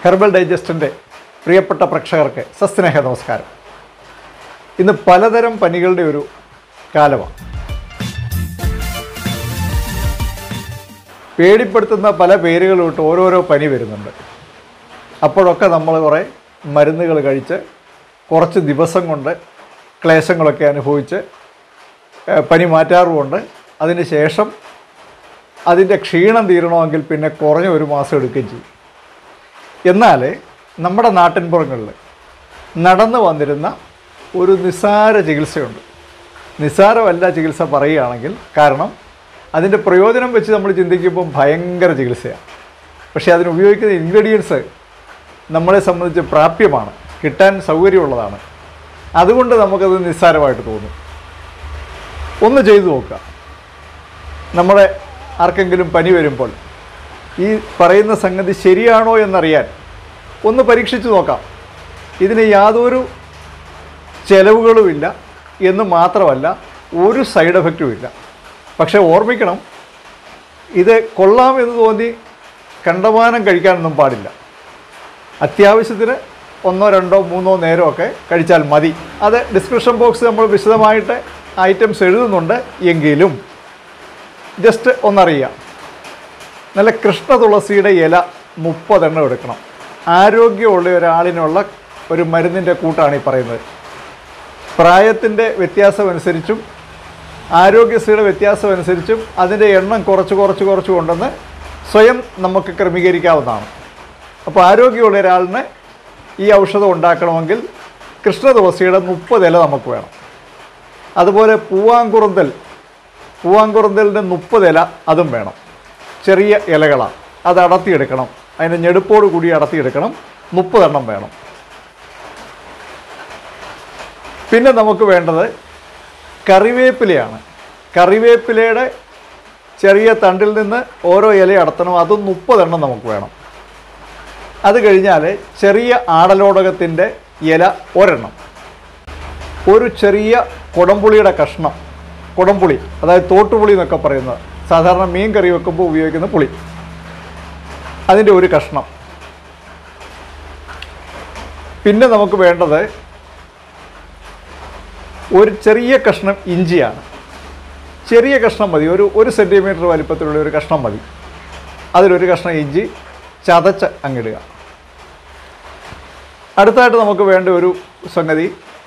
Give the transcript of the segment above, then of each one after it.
herbal ഡൈജസ്റ്റിൻ്റെ പ്രിയപ്പെട്ട പ്രേക്ഷകർക്ക് സസ്നേഹ നമസ്കാരം ഇന്ന് പലതരം പനികളുടെ ഒരു കാലമാണ് പേടിപ്പെടുത്തുന്ന പല പേരുകളിട്ട് ഓരോരോ പനി വരുന്നുണ്ട് അപ്പോഴൊക്കെ നമ്മൾ കുറേ മരുന്നുകൾ കഴിച്ച് കുറച്ച് ദിവസം കൊണ്ട് ക്ലേശങ്ങളൊക്കെ അനുഭവിച്ച് ഏഹ്, പനി മാറ്റാറുമുണ്ട് അതിന് ശേഷം അതിൻ്റെ ക്ഷീണം തീരണമെങ്കിൽ പിന്നെ കുറഞ്ഞ ഒരു മാസം എടുക്കുകയും ചെയ്യും എന്നാൽ നമ്മുടെ നാട്ടിൻപുറങ്ങളിൽ നടന്നു വന്നിരുന്ന ഒരു നിസ്സാര ചികിത്സയുണ്ട് നിസ്സാരമല്ല ചികിത്സ പറയുകയാണെങ്കിൽ കാരണം അതിൻ്റെ പ്രയോജനം വെച്ച് നമ്മൾ ചിന്തിക്കുമ്പോൾ ഭയങ്കര ചികിത്സയാണ് പക്ഷേ അതിന് ഉപയോഗിക്കുന്ന ഇൻഗ്രീഡിയൻസ് നമ്മളെ സംബന്ധിച്ച് പ്രാപ്യമാണ് കിട്ടാൻ സൗകര്യമുള്ളതാണ് അതുകൊണ്ട് നമുക്കത് നിസ്സാരമായിട്ട് തോന്നും ഒന്ന് ചെയ്തു നോക്കുക നമ്മുടെ ആർക്കെങ്കിലും പനി വരുമ്പോൾ ഈ പറയുന്ന സംഗതി ശരിയാണോ എന്നറിയാൻ ഒന്ന് പരീക്ഷിച്ച് നോക്കാം ഇതിന് യാതൊരു ചെലവുകളുമില്ല എന്ന് മാത്രമല്ല ഒരു സൈഡ് എഫക്റ്റും ഇല്ല പക്ഷേ ഓർമ്മിക്കണം ഇത് കൊള്ളാം എന്ന് തോന്നി കണ്ടമാനം കഴിക്കാനൊന്നും പാടില്ല അത്യാവശ്യത്തിന് ഒന്നോ രണ്ടോ മൂന്നോ നേരമൊക്കെ കഴിച്ചാൽ മതി അത് ഡിസ്ക്രിപ്ഷൻ ബോക്സ് നമ്മൾ വിശദമായിട്ട് ഐറ്റംസ് എഴുതുന്നുണ്ട് എങ്കിലും ജസ്റ്റ് ഒന്നറിയാം നല്ല കൃഷ്ണ തുളസിയുടെ ഇല മുപ്പതെണ്ണം എടുക്കണം ആരോഗ്യമുള്ള ഒരാളിനുള്ള ഒരു മരുന്നിൻ്റെ കൂട്ടാണ് ഈ പറയുന്നത് പ്രായത്തിൻ്റെ വ്യത്യാസമനുസരിച്ചും ആരോഗ്യസ്ഥയുടെ വ്യത്യാസമനുസരിച്ചും അതിൻ്റെ എണ്ണം കുറച്ച് കുറച്ച് കുറച്ച് കൊണ്ടുവന്ന് സ്വയം നമുക്ക് ക്രമീകരിക്കാവുന്നതാണ് അപ്പോൾ ആരോഗ്യമുള്ള ഒരാളിന് ഈ ഔഷധം ഉണ്ടാക്കണമെങ്കിൽ കൃഷ്ണ തുളസിയുടെ മുപ്പത് ഇല നമുക്ക് വേണം അതുപോലെ പൂവാങ്കുറുന്തൽ പൂവാങ്കുറുന്തലിൻ്റെ മുപ്പത് ഇല അതും വേണം ചെറിയ ഇലകളാണ് അത് അടർത്തിയെടുക്കണം അതിൻ്റെ ഞെടുപ്പോട് കൂടി അടർത്തിയെടുക്കണം മുപ്പതെണ്ണം വേണം പിന്നെ നമുക്ക് വേണ്ടത് കറിവേപ്പിലയാണ് കറിവേപ്പിലയുടെ ചെറിയ തണ്ടിൽ നിന്ന് ഓരോ ഇല അടത്തണം അതും മുപ്പതെണ്ണം നമുക്ക് വേണം അത് കഴിഞ്ഞാൽ ചെറിയ ആടലോടകത്തിൻ്റെ ഇല ഒരെണ്ണം ഒരു ചെറിയ കുടംപുളിയുടെ കഷ്ണം കുടംപുളി അതായത് തോട്ടുപുളി എന്നൊക്കെ പറയുന്നത് സാധാരണ മീൻ കറി വെക്കുമ്പോൾ ഉപയോഗിക്കുന്ന പുളി അതിൻ്റെ ഒരു കഷ്ണം പിന്നെ നമുക്ക് വേണ്ടത് ഒരു ചെറിയ കഷ്ണം ഇഞ്ചിയാണ് ചെറിയ കഷ്ണം മതി ഒരു ഒരു സെൻറ്റിമീറ്റർ വലിപ്പത്തിലുള്ള ഒരു കഷ്ണം മതി അതിലൊരു കഷ്ണം ഇഞ്ചി ചതച്ച് അങ്ങിടുക അടുത്തായിട്ട് നമുക്ക് വേണ്ട ഒരു സംഗതി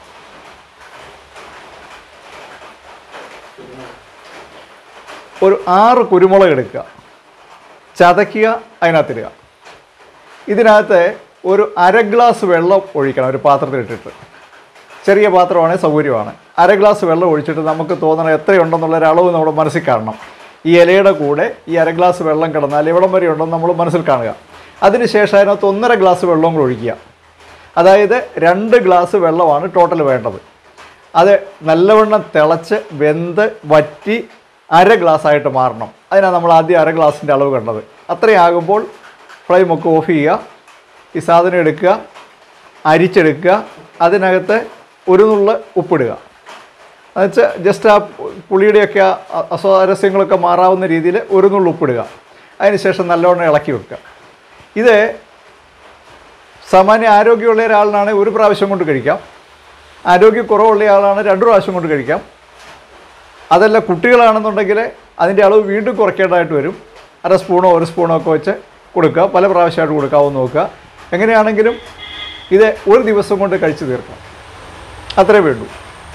ഒരു ആറ് കുരുമുളക് എടുക്കുക ചതയ്ക്കുക അതിനകത്തിടുക ഇതിനകത്ത് ഒരു അര ഗ്ലാസ് വെള്ളം ഒഴിക്കണം ഒരു പാത്രത്തിലിട്ടിട്ട് ചെറിയ പാത്രമാണെങ്കിൽ സൗകര്യമാണ് അര ഗ്ലാസ് വെള്ളം ഒഴിച്ചിട്ട് നമുക്ക് തോന്നണം എത്രയുണ്ടെന്നുള്ള ഒരു അളവ് നമ്മുടെ മനസ്സിൽ കാണണം ഈ ഇലയുടെ കൂടെ ഈ അര ഗ്ലാസ് വെള്ളം കിടന്നാൽ എവിടം വരെ ഉണ്ടെന്ന് നമ്മൾ മനസ്സിൽ കാണുക അതിനുശേഷം അതിനകത്ത് ഒന്നര ഗ്ലാസ് വെള്ളവും കൂടെ ഒഴിക്കുക അതായത് രണ്ട് ഗ്ലാസ് വെള്ളമാണ് ടോട്ടൽ വേണ്ടത് അത് നല്ലവണ്ണം തിളച്ച് വെന്ത് വറ്റി അര ഗ്ലാസ് ആയിട്ട് മാറണം അതിനാണ് നമ്മൾ ആദ്യം അര ഗ്ലാസിൻ്റെ അളവ് കണ്ടത് അത്രയാകുമ്പോൾ ഫ്ലെയിമൊക്കെ ഓഫ് ചെയ്യുക ഈ സാധനം എടുക്കുക അരിച്ചെടുക്കുക അതിനകത്ത് ഒരു നുള്ള് ഉപ്പിടുക എന്നുവെച്ചാൽ ജസ്റ്റ് ആ പുളിയുടെയൊക്കെ ആ അ- അസ്വാരസ്യങ്ങളൊക്കെ മാറാവുന്ന രീതിയിൽ ഒരു നുള്ള് ഉപ്പിടുക അതിനുശേഷം നല്ലവണ്ണം ഇളക്കി വെക്കുക ഇത് സാമാന്യ ആരോഗ്യമുള്ള ഒരാളിനാണെങ്കിൽ ഒരു പ്രാവശ്യം കൊണ്ട് കഴിക്കാം ആരോഗ്യക്കുറവുള്ള ആളാണ് രണ്ട് പ്രാവശ്യം കൊണ്ട് കഴിക്കാം അതല്ല കുട്ടികളാണെന്നുണ്ടെങ്കിൽ അതിൻ്റെ അളവ് വീണ്ടും കുറയ്ക്കേണ്ടതായിട്ട് വരും അര സ്പൂണോ ഒരു സ്പൂണോ ഒക്കെ വെച്ച് കൊടുക്കുക പല പ്രാവശ്യമായിട്ട് കൊടുക്കാമെന്ന് നോക്കുക എങ്ങനെയാണെങ്കിലും ഇത് ഒരു ദിവസം കൊണ്ട് കഴിച്ചു തീർക്കാം അത്രേ വേണ്ടൂ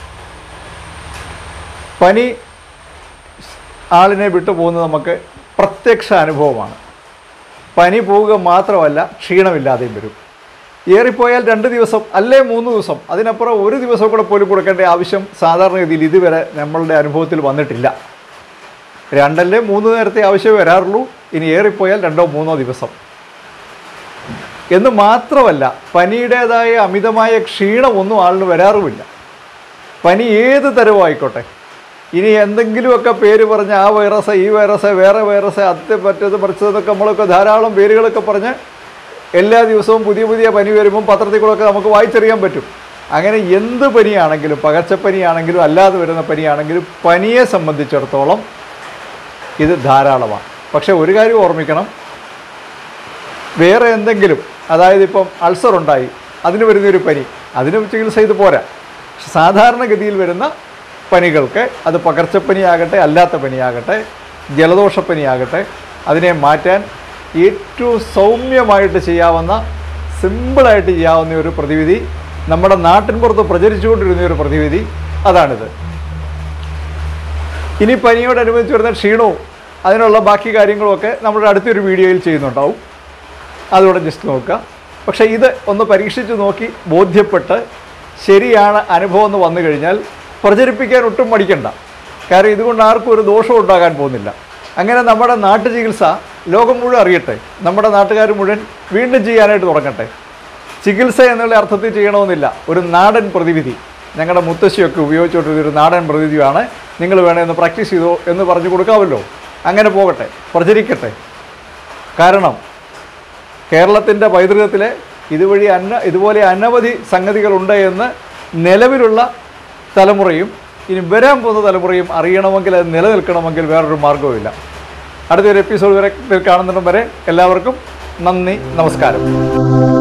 പനി ആളിനെ വിട്ടു പോകുന്നത് നമുക്ക് പ്രത്യക്ഷ അനുഭവമാണ് പനി പോവുക മാത്രമല്ല ക്ഷീണമില്ലാതെയും വരും ഏറിപ്പോയാൽ രണ്ട് ദിവസം അല്ലേ മൂന്ന് ദിവസം അതിനപ്പുറം ഒരു ദിവസം കൂടെ പോലും കൊടുക്കേണ്ട ആവശ്യം സാധാരണഗതിയിൽ ഇതുവരെ നമ്മളുടെ അനുഭവത്തിൽ വന്നിട്ടില്ല രണ്ടല്ലേ മൂന്ന് നേരത്തെ ആവശ്യമേ വരാറുള്ളൂ ഇനി ഏറിപ്പോയാൽ രണ്ടോ മൂന്നോ ദിവസം എന്ന് മാത്രമല്ല പനിയുടേതായ അമിതമായ ക്ഷീണമൊന്നും ആളിന് വരാറുമില്ല പനി ഏത് തരവും ആയിക്കോട്ടെ ഇനി എന്തെങ്കിലുമൊക്കെ പേര് പറഞ്ഞ് ആ വൈറസ് ഈ വൈറസ് വേറെ വൈറസ് അത് മറ്റേത് മറിച്ചതെന്നൊക്കെ നമ്മളൊക്കെ ധാരാളം പേരുകളൊക്കെ പറഞ്ഞ് എല്ലാ ദിവസവും പുതിയ പുതിയ പനി വരുമ്പം പത്രത്തിൽ കൂടെയൊക്കെ നമുക്ക് വായിച്ചറിയാൻ പറ്റും അങ്ങനെ എന്ത് പനിയാണെങ്കിലും പകർച്ചപ്പനിയാണെങ്കിലും അല്ലാതെ വരുന്ന പനിയാണെങ്കിലും പനിയെ സംബന്ധിച്ചിടത്തോളം ഇത് ധാരാളമാണ് പക്ഷേ ഒരു കാര്യം ഓർമ്മിക്കണം വേറെ എന്തെങ്കിലും അതായത് ഇപ്പം അൾസർ ഉണ്ടായി അതിന് വരുന്നൊരു പനി അതിന് ചികിത്സ ചെയ്ത് പോരാ പക്ഷെ സാധാരണഗതിയിൽ വരുന്ന പനികൾക്ക് അത് പകർച്ചപ്പനിയാകട്ടെ അല്ലാത്ത പനിയാകട്ടെ ജലദോഷപ്പനിയാകട്ടെ അതിനെ മാറ്റാൻ ഏറ്റവും സൗമ്യമായിട്ട് ചെയ്യാവുന്ന സിമ്പിളായിട്ട് ചെയ്യാവുന്ന ഒരു പ്രതിവിധി നമ്മുടെ നാട്ടിൻപുറത്ത് പ്രചരിച്ചുകൊണ്ടിരുന്ന ഒരു പ്രതിവിധി അതാണിത് ഇനി പനിയോടനുബന്ധിച്ച് വരുന്ന ക്ഷീണവും അതിനുള്ള ബാക്കി കാര്യങ്ങളുമൊക്കെ നമ്മുടെ അടുത്തൊരു വീഡിയോയിൽ ചെയ്യുന്നുണ്ടാവും അതുകൂടെ ജസ്റ്റ് നോക്കുക പക്ഷേ ഇത് ഒന്ന് പരീക്ഷിച്ച് നോക്കി ബോധ്യപ്പെട്ട് ശരിയാണ് അനുഭവം എന്ന് വന്നു കഴിഞ്ഞാൽ പ്രചരിപ്പിക്കാൻ ഒട്ടും മടിക്കണ്ട കാരണം ഇതുകൊണ്ട് ആർക്കും ഒരു ദോഷവും ഉണ്ടാകാൻ പോകുന്നില്ല അങ്ങനെ നമ്മുടെ നാട്ടു ചികിത്സ ലോകം മുഴുവൻ അറിയട്ടെ നമ്മുടെ നാട്ടുകാർ മുഴുവൻ വീണ്ടും ചെയ്യാനായിട്ട് തുടങ്ങട്ടെ ചികിത്സ എന്നുള്ള അർത്ഥത്തിൽ ചെയ്യണമെന്നില്ല ഒരു നാടൻ പ്രതിവിധി ഞങ്ങളുടെ മുത്തശ്ശിയൊക്കെ ഉപയോഗിച്ചുകൊണ്ടിരുന്ന ഒരു നാടൻ പ്രതിവിധിയാണ് നിങ്ങൾ വേണമെന്ന് പ്രാക്ടീസ് ചെയ്തോ എന്ന് പറഞ്ഞു കൊടുക്കാമല്ലോ അങ്ങനെ പോകട്ടെ പ്രചരിക്കട്ടെ കാരണം കേരളത്തിൻ്റെ പൈതൃകത്തിലെ ഇതുവഴി അന്ന ഇതുപോലെ അനവധി സംഗതികളുണ്ട് എന്ന് നിലവിലുള്ള തലമുറയും ഇനി വരാൻ പോകുന്ന തലമുറയും അറിയണമെങ്കിൽ അത് നിലനിൽക്കണമെങ്കിൽ വേറൊരു മാർഗ്ഗവുമില്ല അടുത്തൊരു എപ്പിസോഡ് വരെ കാണുന്നിടം വരെ എല്ലാവർക്കും നന്ദി നമസ്കാരം